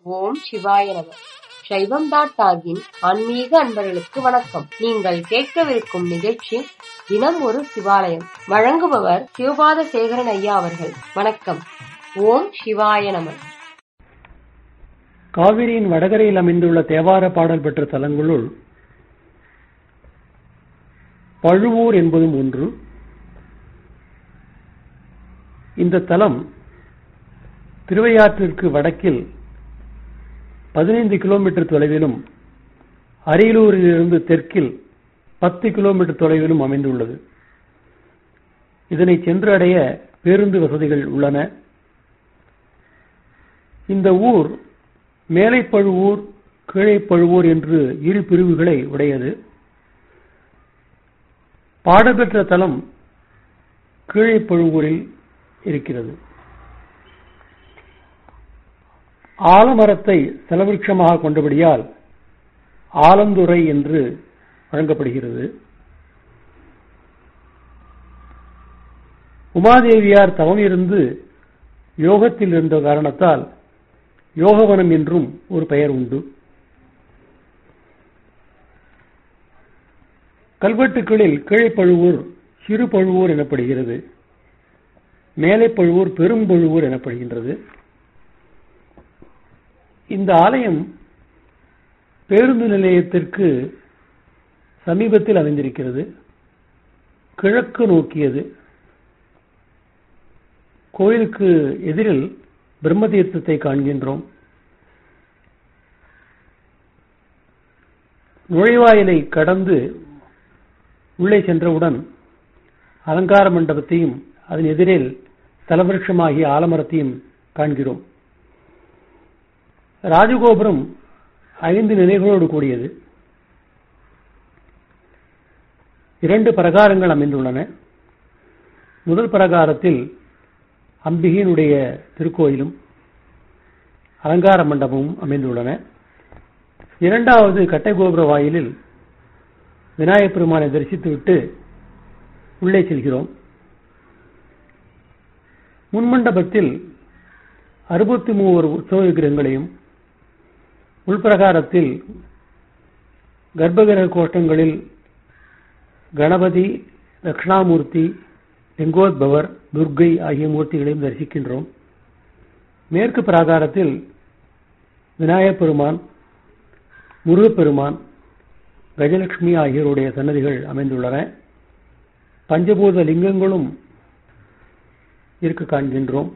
ஓம் சிவாய நம சைவம் டாட் டாகின் ஆன்மீக அன்பர்களுக்கு வணக்கம் நீங்கள் கேட்கவிருக்கும் நிகழ்ச்சி தினம் ஒரு சிவாலயம் வழங்குபவர் சிவபாத சேகரன் ஐயா அவர்கள் வணக்கம் ஓம் சிவாய நம காவிரியின் வடகரையில் அமைந்துள்ள தேவார பாடல் பெற்ற தலங்களுள் பழுவூர் என்பதும் ஒன்று இந்த தலம் திருவையாற்றிற்கு வடக்கில் பதினைந்து கிலோமீட்டர் தொலைவிலும் அரியலூரிலிருந்து தெற்கில் பத்து கிலோமீட்டர் தொலைவிலும் அமைந்துள்ளது இதனை சென்றடைய பேருந்து வசதிகள் உள்ளன இந்த ஊர் மேலைப்பழுவூர் கீழைப்பழுவூர் என்று இரு பிரிவுகளை உடையது பாடபெற்ற தலம் கீழைப்பழுவூரில் இருக்கிறது ஆலமரத்தை செலவிருட்சமாக கொண்டபடியால் ஆலந்துறை என்று வழங்கப்படுகிறது உமாதேவியார் தவம் இருந்து யோகத்தில் இருந்த காரணத்தால் யோகவனம் என்றும் ஒரு பெயர் உண்டு கல்வெட்டுக்களில் கீழைப்பழுவூர் சிறு பழுவூர் எனப்படுகிறது மேலை பழுவூர் பெரும் பழுவூர் எனப்படுகின்றது இந்த ஆலயம் பேருந்து நிலையத்திற்கு சமீபத்தில் அமைந்திருக்கிறது கிழக்கு நோக்கியது கோயிலுக்கு எதிரில் பிரம்ம தீர்த்தத்தை காண்கின்றோம் நுழைவாயிலை கடந்து உள்ளே சென்றவுடன் அலங்கார மண்டபத்தையும் அதன் எதிரில் தலவிருஷமாகிய ஆலமரத்தையும் காண்கிறோம் ராஜகோபுரம் ஐந்து நிலைகளோடு கூடியது இரண்டு பிரகாரங்கள் அமைந்துள்ளன முதல் பிரகாரத்தில் அம்பிகையினுடைய திருக்கோயிலும் அலங்கார மண்டபமும் அமைந்துள்ளன இரண்டாவது கட்டைகோபுர வாயிலில் விநாயகப் பெருமானை தரிசித்துவிட்டு உள்ளே செல்கிறோம் முன்மண்டபத்தில் அறுபத்தி மூவர் உற்சவ விக்கிரகங்களையும் உள்பிரகாரத்தில் கர்ப்பகிரக கோஷ்டங்களில் கணபதி தட்சிணாமூர்த்தி லிங்கோத்பவர் துர்கை ஆகிய மூர்த்திகளையும் தரிசிக்கின்றோம் மேற்கு பிராகாரத்தில் விநாயகப் பெருமான் முருகப்பெருமான் கஜலட்சுமி ஆகியோருடைய சன்னதிகள் அமைந்துள்ளன பஞ்சபூத லிங்கங்களும் இருக்க காண்கின்றோம்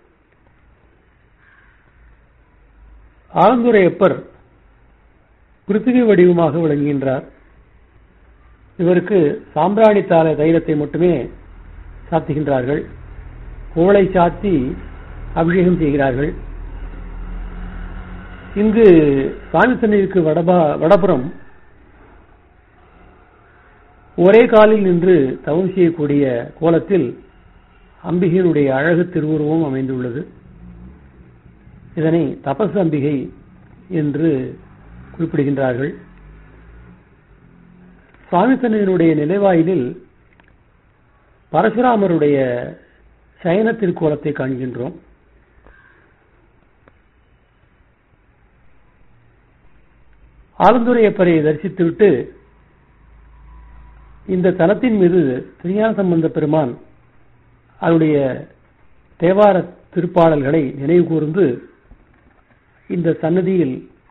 ஆலந்துரையப்பர் பிருத்திவி வடிவமாக விளங்குகின்றார் இவருக்கு சாம்பிராணி தாள தைலத்தை மட்டுமே சாத்துகின்றார்கள் கோளை சாத்தி அபிஷேகம் செய்கிறார்கள் இங்கு சாமி சன்னதிக்கு வடபா வடபுறம் ஒரே காலில் நின்று தவம் செய்யக்கூடிய கோலத்தில் அம்பிகையினுடைய அழகு திருவுருவம் அமைந்துள்ளது இதனை தபஸ் அம்பிகை என்று குறிப்பிடுகின்றார்கள் சுவாமி சன்னதியினுடைய நிலைவாயிலில் பரசுராமருடைய சயன திருக்கோலத்தை காண்கின்றோம் ஆலந்துரையப்பரை தரிசித்துவிட்டு இந்த தலத்தின் மீது திருஞான சம்பந்த பெருமான் அவருடைய தேவார திருப்பாடல்களை நினைவு கூர்ந்து இந்த சன்னதியில்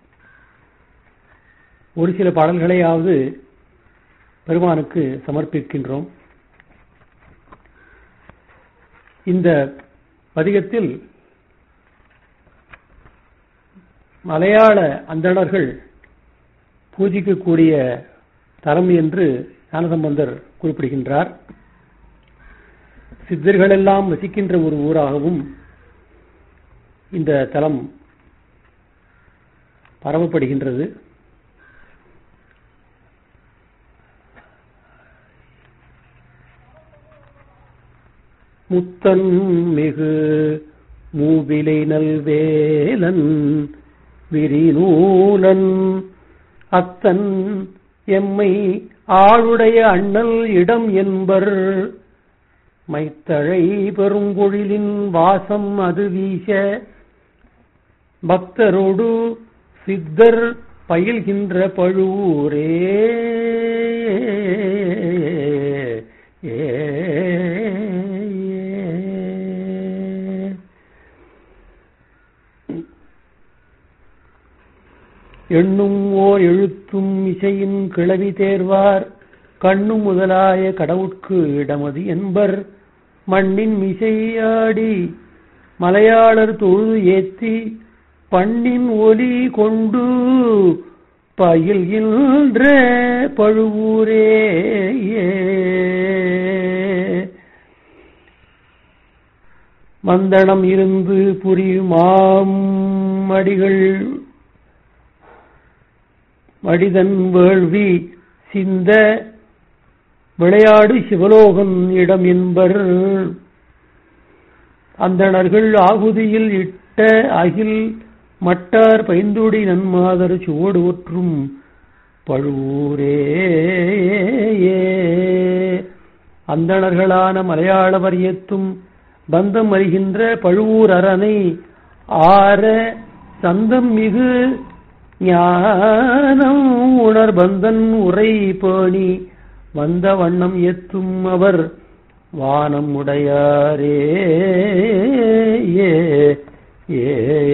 ஒரு சில பாடல்களையாவது பெருமானுக்கு சமர்ப்பிக்கின்றோம் இந்த பதிகத்தில் மலையாள அந்தணர்கள் பூஜிக்கக்கூடிய தலம் என்று ஞானசம்பந்தர் குறிப்பிடுகின்றார் சித்தர்களெல்லாம் வசிக்கின்ற ஒரு ஊராகவும் இந்த தலம் பரவப்படுகின்றது முத்தன் மிகு மூவிலை நல்வேலன் விரிநூலன் அத்தன் எம்மை ஆளுடைய அண்ணல் இடம் என்பர் மைத்தழை பெருங்கொழிலின் வாசம் அது வீச பக்தரோடு சித்தர் பயில்கின்ற பழுவூரே ஏ எண்ணும் ஓர் எழுத்தும் இசையின் கிளவி தேர்வார் கண்ணும் முதலாய கடவுட்கு இடமது என்பர் மண்ணின் மிசையாடி மலையாளர் தொழுது ஏத்தி பண்ணின் ஒலி கொண்டு பயில்கின்ற பழுவூரே மந்தனம் இருந்து புரியுமாம் அடிகள் மடிதன் வேள்வி சிந்த விளையாடு சிவலோகன் இடம் என்பர் அந்தணர்கள் ஆகுதியில் இட்ட அகில் மட்டார் பைந்துடி நன்மாதர் சுவடு ஒற்றும் பழுவூரே அந்தணர்களான மலையாளவர் ஏத்தும் பந்தம் அறிகின்ற பழுவூர் அரணை ஆர சந்தம் மிகு ஞானம் உணர்பந்தன் உரை பேணி வந்த வண்ணம் எத்தும் அவர் வானம் உடையாரே ஏ ஏ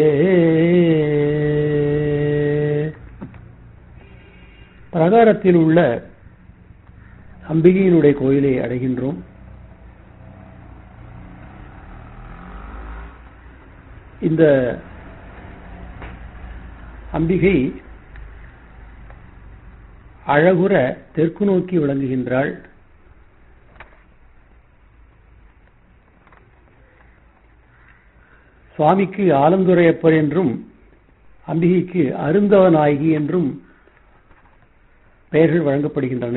பிரகாரத்தில் உள்ள அம்பிகையினுடைய கோயிலை அடைகின்றோம் இந்த அம்பிகை அழகுற தெற்கு நோக்கி விளங்குகின்றாள் சுவாமிக்கு ஆலந்துரையப்பர் என்றும் அம்பிகைக்கு அருந்தவ நாயகி என்றும் பெயர்கள் வழங்கப்படுகின்றன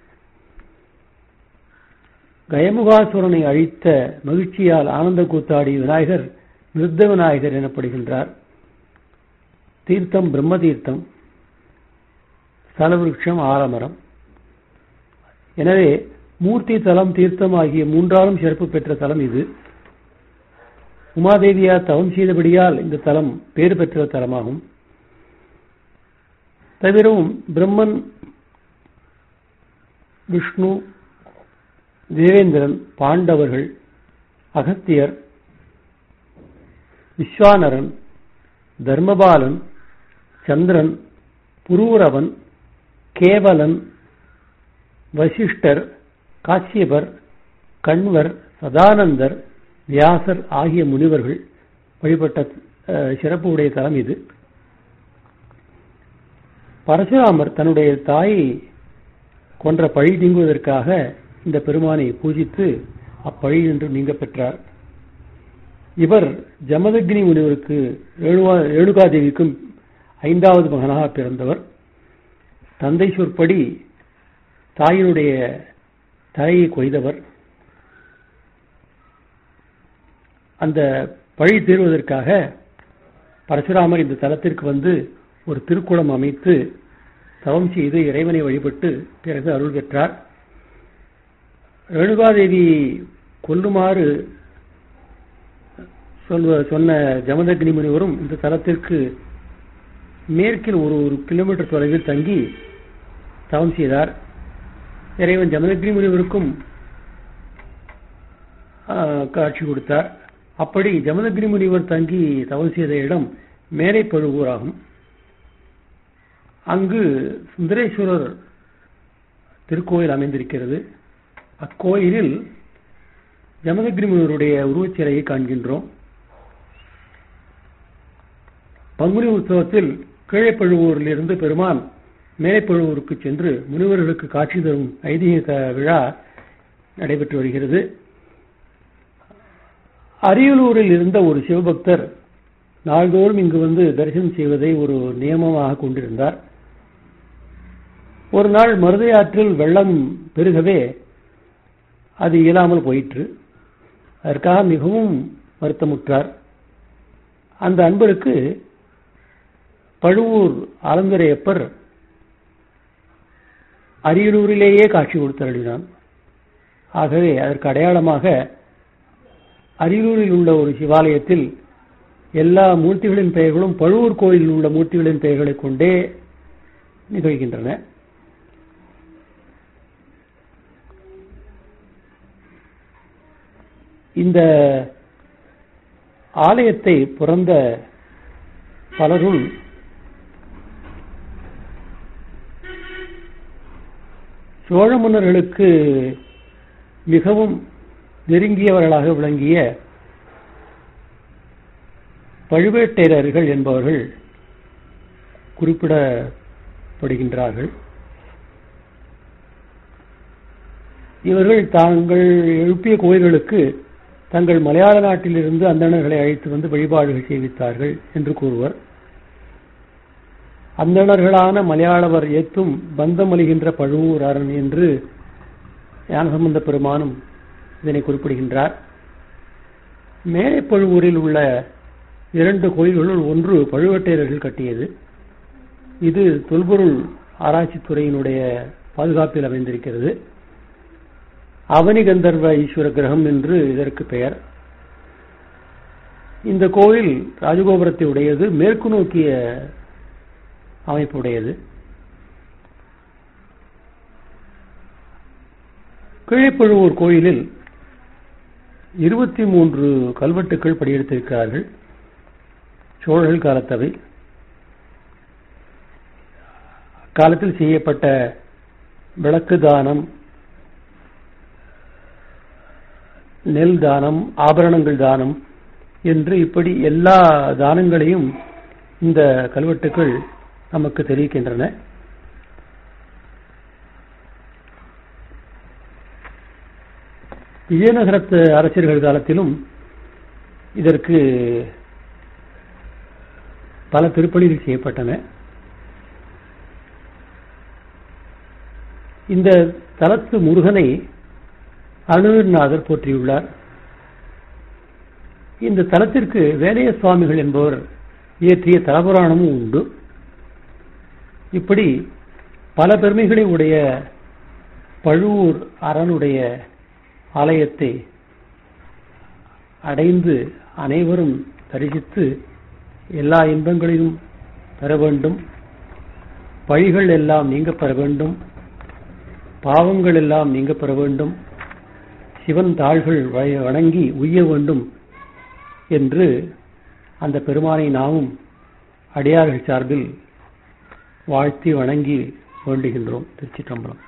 கயமுகாசுரனை அழித்த மகிழ்ச்சியால் ஆனந்த கூத்தாடி விநாயகர் நிருத்த விநாயகர் எனப்படுகின்றார் தீர்த்தம் பிரம்ம தீர்த்தம் ஸ்தலவிருட்சம் ஆலமரம் எனவே மூர்த்தி தலம் தீர்த்தம் ஆகிய மூன்றாலும் சிறப்பு பெற்ற தலம் இது உமாதேவியார் தவம் செய்தபடியால் இந்த தலம் பேறு பெற்ற தலமாகும் தவிரவும் பிரம்மன் விஷ்ணு தேவேந்திரன் பாண்டவர்கள் அகத்தியர் விஸ்வானரன் தர்மபாலன் சந்திரன் புரூரவன் கேவலன் வசிஷ்டர் காசியபர் கண்வர் சதானந்தர் வியாசர் ஆகிய முனிவர்கள் வழிபட்ட சிறப்பு உடைய தலம் இது பரசுராமர் தன்னுடைய தாயை கொன்ற பழி நீங்குவதற்காக இந்த பெருமானை பூஜித்து அப்பழி என்று நீங்க பெற்றார் இவர் ஜமதக்னி முனிவருக்கு ரேணுகாதேவிக்கும் ஐந்தாவது மகனாக பிறந்தவர் தந்தை சொற்படி தாயினுடைய தலையை கொய்தவர் அந்த பழி தீர்வதற்காக பரசுராமர் இந்த தலத்திற்கு வந்து ஒரு திருக்குளம் அமைத்து தவம் செய்து இறைவனை வழிபட்டு பிறகு அருள் பெற்றார் ரேணுகாதேவி கொல்லுமாறு சொல்வ சொன்ன ஜமதக்னி முனிவரும் இந்த தலத்திற்கு மேற்கில் ஒரு ஒரு கிலோமீட்டர் தொலைவில் தங்கி தவம் செய்தார் இறைவன் ஜமதக்னி முனிவருக்கும் காட்சி கொடுத்தார் அப்படி ஜமதக்னி முனிவர் தங்கி தவம் செய்த இடம் மேலை பழுவூர் ஆகும் அங்கு சுந்தரேஸ்வரர் திருக்கோயில் அமைந்திருக்கிறது அக்கோயிலில் ஜமதக்னி முனிவருடைய உருவச்சிலையை காண்கின்றோம் பங்குனி உற்சவத்தில் கீழைப்பழுவூரில் இருந்து பெருமான் மேலைப்பழுவூருக்கு சென்று முனிவர்களுக்கு காட்சி தரும் ஐதீக விழா நடைபெற்று வருகிறது அரியலூரில் இருந்த ஒரு சிவபக்தர் நாள்தோறும் இங்கு வந்து தரிசனம் செய்வதை ஒரு நியமமாக கொண்டிருந்தார் ஒரு நாள் மருதையாற்றில் வெள்ளம் பெருகவே அது இயலாமல் போயிற்று அதற்காக மிகவும் வருத்தமுற்றார் அந்த அன்பருக்கு பழுவூர் ஆலந்துரையப்பர் அரியலூரிலேயே காட்சி கொடுத்தருளினான் ஆகவே அதற்கு அடையாளமாக அரியலூரில் உள்ள ஒரு சிவாலயத்தில் எல்லா மூர்த்திகளின் பெயர்களும் பழுவூர் கோயிலில் உள்ள மூர்த்திகளின் பெயர்களை கொண்டே நிகழ்கின்றன இந்த ஆலயத்தை பிறந்த பலருள் சோழ மன்னர்களுக்கு மிகவும் நெருங்கியவர்களாக விளங்கிய பழுவேட்டரையர்கள் என்பவர்கள் குறிப்பிடப்படுகின்றார்கள் இவர்கள் தாங்கள் எழுப்பிய கோயில்களுக்கு தங்கள் மலையாள நாட்டிலிருந்து அந்தணர்களை அழைத்து வந்து வழிபாடுகள் செய்வித்தார்கள் என்று கூறுவர் அந்தணர்களான மலையாளவர் ஏத்தும் பந்தமலிகின்ற பழுவூர் அரண் என்று ஞானசம்பந்த பெருமானும் இதனை குறிப்பிடுகின்றார் மேலை பழுவூரில் உள்ள இரண்டு கோயில்களுள் ஒன்று பழுவேட்டையர்கள் கட்டியது இது தொல்பொருள் ஆராய்ச்சித்துறையினுடைய பாதுகாப்பில் அமைந்திருக்கிறது அவனி கந்தர்வ ஈஸ்வர கிரகம் என்று இதற்கு பெயர் இந்த கோவில் ராஜகோபுரத்தை உடையது மேற்கு நோக்கிய அமைப்புடையது கீழைப்பழுவூர் கோயிலில் இருபத்தி மூன்று கல்வெட்டுக்கள் படியெடுத்திருக்கிறார்கள் சோழர்கள் காலத்தவை காலத்தில் செய்யப்பட்ட விளக்கு தானம் நெல் தானம் ஆபரணங்கள் தானம் என்று இப்படி எல்லா தானங்களையும் இந்த கல்வெட்டுக்கள் நமக்கு தெரிவிக்கின்றன விஜயநகரத்து அரசர்கள் காலத்திலும் இதற்கு பல திருப்பணிகள் செய்யப்பட்டன இந்த தலத்து முருகனை அருணகிரிநாதர் போற்றியுள்ளார் இந்த தலத்திற்கு வேலைய சுவாமிகள் என்பவர் இயற்றிய தலபுராணமும் உண்டு இப்படி பல பெருமைகளை உடைய பழுவூர் அரணுடைய ஆலயத்தை அடைந்து அனைவரும் தரிசித்து எல்லா இன்பங்களையும் பெற வேண்டும் பழிகள் எல்லாம் நீங்க பெற வேண்டும் பாவங்கள் எல்லாம் நீங்க பெற வேண்டும் சிவன் தாள்கள் வணங்கி உய்ய வேண்டும் என்று அந்த பெருமானை நாமும் அடியார்கள் சார்பில் வாழ்த்தி வணங்கி வேண்டுகின்றோம் திருச்சிற்றம்பலம்